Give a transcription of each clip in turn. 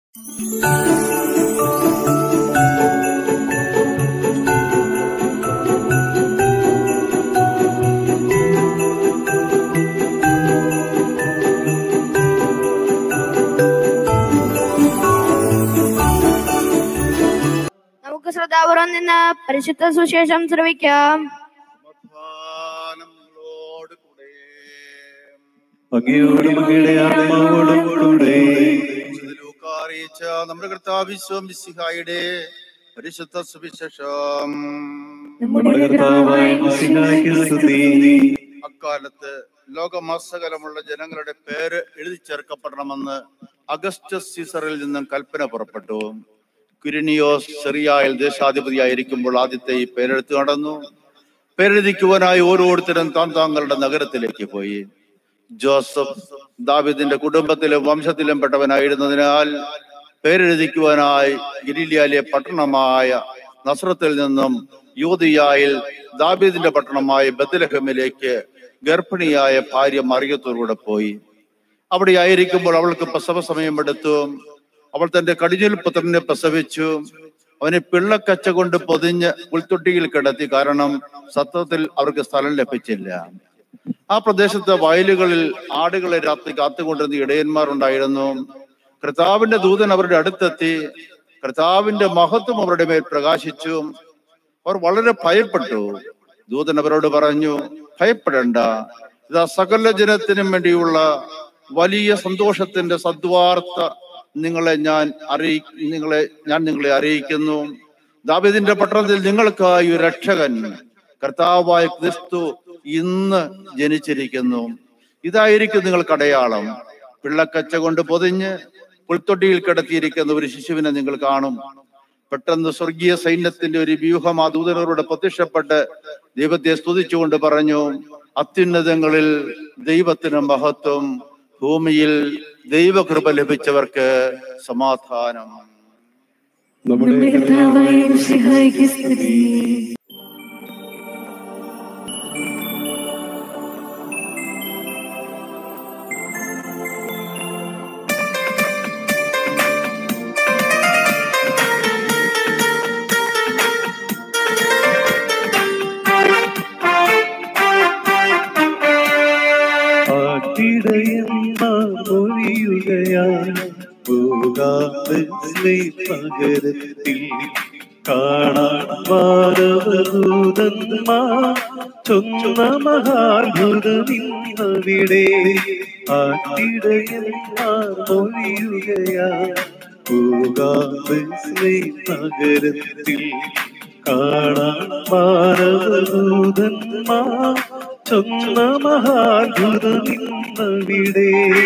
നമുക്ക് ശ്രദ്ധാപൂർവം നിന്ന് പരിശുദ്ധ സുശേഷം ശ്രവിക്കാം സമാധാനം നിങ്ങളോട് കൂടെ അങ്ങയോടും അങ്ങയുടെ ആത്മാവോടും കൂടെ വിശുദ്ധ ലൂക്കാ അറിയിച്ച നമ്മുടെ കർത്താവിശ്വം മിശിഹായുടെ പരിശുദ്ധ സുവിശേഷം നമ്മുടെ കർത്താവായ മിശിഹായ്ക്ക് സ്തുതി അക്കാലത്ത് ലോകമാസകലമുള്ള ജനങ്ങളുടെ പേര് എഴുതി ചേർക്കപ്പെടണമെന്ന് അഗസ്റ്റസ് സീസറിൽ നിന്നും കൽപ്പന പുറപ്പെട്ടു ക്വിരിനിയോസ് ചെറിയായിൽ ദേശാധിപതിയായിരിക്കുമ്പോൾ ആദ്യത്തെ ഈ പേരെടുത്ത് നടന്നു പേരെഴുതിക്കുവാനായി ഓരോരുത്തരും താൻ താങ്കളുടെ നഗരത്തിലേക്ക് പോയി ജോസഫ് ദാവിദിന്റെ കുടുംബത്തിലും വംശത്തിലും പെട്ടവനായിരുന്നതിനാൽ പേരെഴുതിക്കുവാനായി ഗിരിലിയാലെ പട്ടണമായ നസ്രത്തിൽ നിന്നും യൂതിയായിൽ ദാബീദിന്റെ പട്ടണമായ ബദലഹമിലേക്ക് ഗർഭിണിയായ ഭാര്യ മറിയത്തോടുകൂടെ പോയി അവിടെ ആയിരിക്കുമ്പോൾ അവൾക്ക് പ്രസവ സമയമെടുത്തു അവൾ തന്റെ കടിഞ്ഞിൽ പുത്രനെ പ്രസവിച്ചു അവനെ പിള്ളക്കച്ച കൊണ്ട് പൊതിഞ്ഞ് പുൽത്തൊട്ടിയിൽ കിടത്തി കാരണം സത്യത്തിൽ അവർക്ക് സ്ഥലം ലഭിച്ചില്ല ആ പ്രദേശത്തെ വയലുകളിൽ ആടുകളെ രാത്രി കാത്തുകൊണ്ടിരുന്ന ഇടയന്മാർ ഉണ്ടായിരുന്നു കർത്താവിന്റെ ദൂതൻ അവരുടെ അടുത്തെത്തി കർത്താവിന്റെ മഹത്വം അവരുടെ മേൽ പ്രകാശിച്ചു അവർ വളരെ ഭയപ്പെട്ടു ദൂതൻ അവരോട് പറഞ്ഞു ഭയപ്പെടേണ്ട ഇതാ സകല ജനത്തിനും വേണ്ടിയുള്ള വലിയ സന്തോഷത്തിന്റെ സദ്വാർത്ത നിങ്ങളെ ഞാൻ അറിയി നിങ്ങളെ ഞാൻ നിങ്ങളെ അറിയിക്കുന്നു ദാവീദിന്റെ പട്ടണത്തിൽ നിങ്ങൾക്കായി ഒരു രക്ഷകൻ കർത്താവായ ക്രിസ്തു ഇന്ന് ജനിച്ചിരിക്കുന്നു ഇതായിരിക്കും നിങ്ങൾക്ക് അടയാളം പിള്ളക്കച്ച കൊണ്ട് പൊതിഞ്ഞ് പുൽത്തൊട്ടിയിൽ കിടത്തിയിരിക്കുന്ന ഒരു ശിശുവിനെ നിങ്ങൾ കാണും പെട്ടെന്ന് സ്വർഗീയ സൈന്യത്തിന്റെ ഒരു വ്യൂഹം ആ ദൂതനോട് പ്രത്യക്ഷപ്പെട്ട് ദൈവത്തെ സ്തുതിച്ചുകൊണ്ട് പറഞ്ഞു അത്യുന്നതങ്ങളിൽ ദൈവത്തിന് മഹത്വം ഭൂമിയിൽ ദൈവകൃപ ലഭിച്ചവർക്ക് സമാധാനം നമ്മുടെ നമ്മുടെ കർത്താവായ മിശിഹായ്ക്ക് സ്തുതി ആട്ടിടയന്മാരൊഴിയുകയാൽ പോകാത്ത പകരത്തിൽ കാണാൻ മാനവദൂതന്മാർ ചൊന്ന മഹാത്ഭുതമിന്നവിടെ ആട്ടിടയന്മാർ ഒഴിയുകയാൽ പോകാത്ത നഗരത്തിൽ കാണാൻ മാനവദൂതന്മാർ ചൊന്ന മഹാത്ഭുതമിന്നവിടെ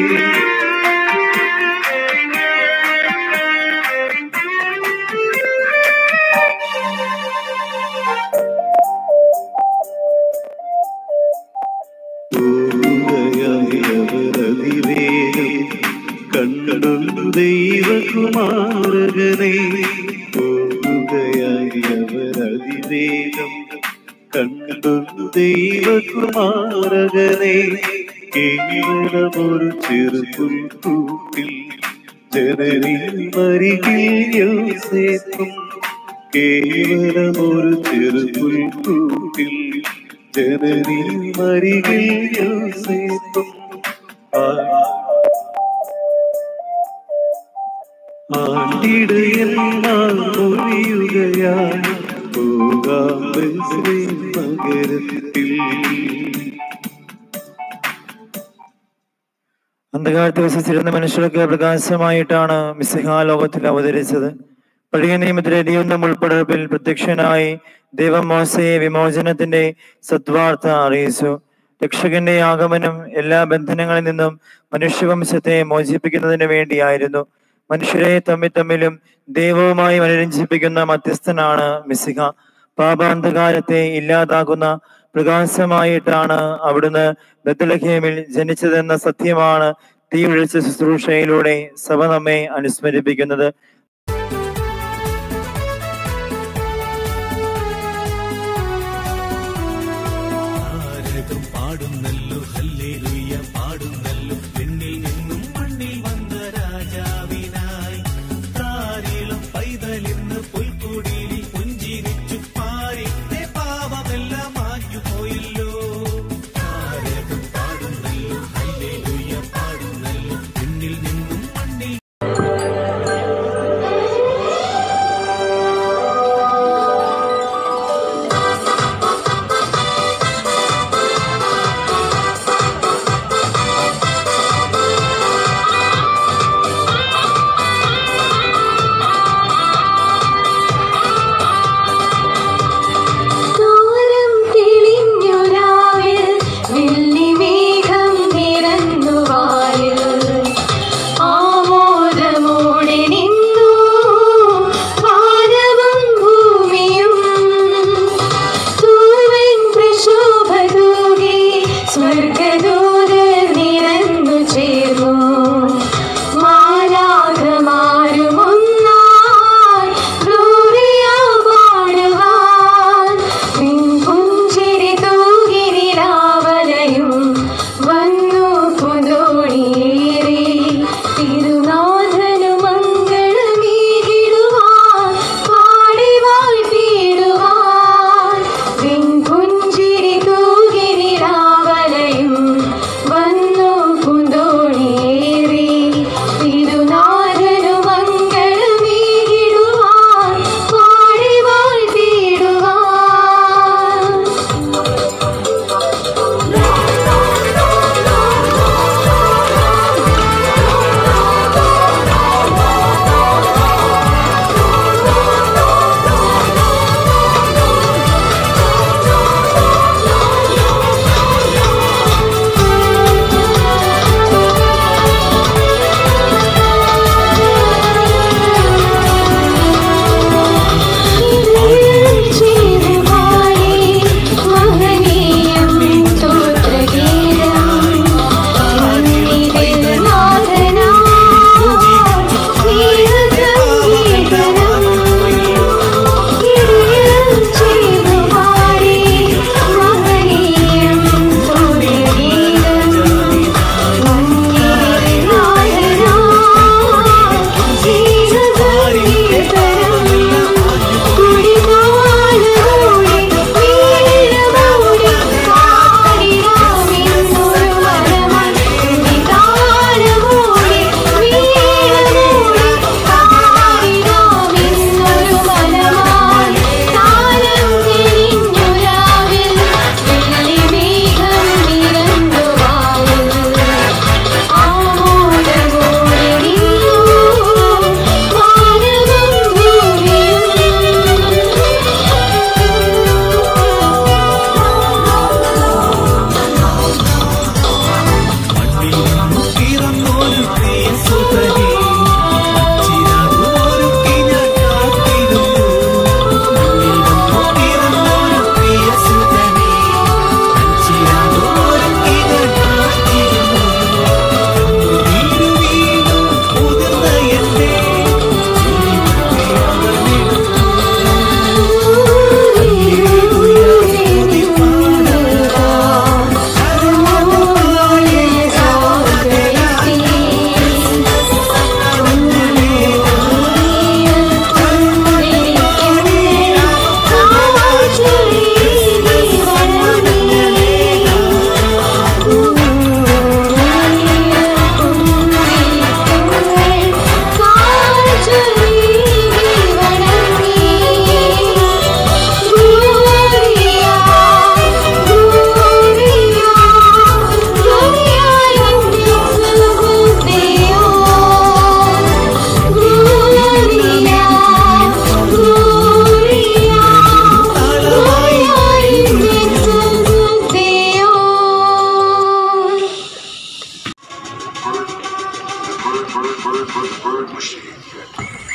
പോവുകയായവരതിവേഗം കണ്ടു ദൈവകുമാരകനെ പോവുകയായവരതിവേഗം കണ്ടു ദൈവകുമാരകനെ കേവലമൊരു ചെറുപുൽക്കൂട്ടിൽ ജനനി മരികിൽ യോസേഫും കേവലമൊരു ചെറുപുൽക്കൂട്ടിൽ ജനനി മരികിൽ യോസേഫും ആണ്ടിടയന്മാർ ഒഴിയുകയാൽ പോകാം ബെത്ലേഹേം നഗരത്തിൽ അന്ധകാലത്ത് വസിച്ചിരുന്ന മനുഷ്യർക്ക് പ്രകാശമായിട്ടാണ് മിസിഹ ലോകത്തിൽ അവതരിച്ചത് പഴയ നിയമത്തിലെ ദൈവം ഉൾപ്പെടപ്പിൽ പ്രത്യക്ഷനായി ദൈവം മോശയെ വിമോചനത്തിന്റെ സത്വാർത്ത അറിയിച്ചു രക്ഷകന്റെ ആഗമനം എല്ലാ ബന്ധനങ്ങളിൽ നിന്നും മനുഷ്യവംശത്തെ മോചിപ്പിക്കുന്നതിന് വേണ്ടിയായിരുന്നു മനുഷ്യരെ തമ്മിൽ തമ്മിലും ദൈവവുമായി മനരഞ്ജിപ്പിക്കുന്ന മധ്യസ്ഥനാണ് മിസിഹ പാപാന്തകാലത്തെ ഇല്ലാതാക്കുന്ന പ്രകാശമായിട്ടാണ് അവിടുന്ന് ബദലഹേമിൽ ജനിച്ചതെന്ന സത്യമാണ് തീ ഒഴിച്ച ശുശ്രൂഷയിലൂടെ സഭ നമ്മെ അനുസ്മരിപ്പിക്കുന്നത് താരകം പാടുന്നല്ലോ ഹല്ലേലൂയ പാടുന്നല്ലോ പെണ്ണിൽ നിന്നും മണ്ണിൽ വന്ന രാജാവിനായി bestätigen.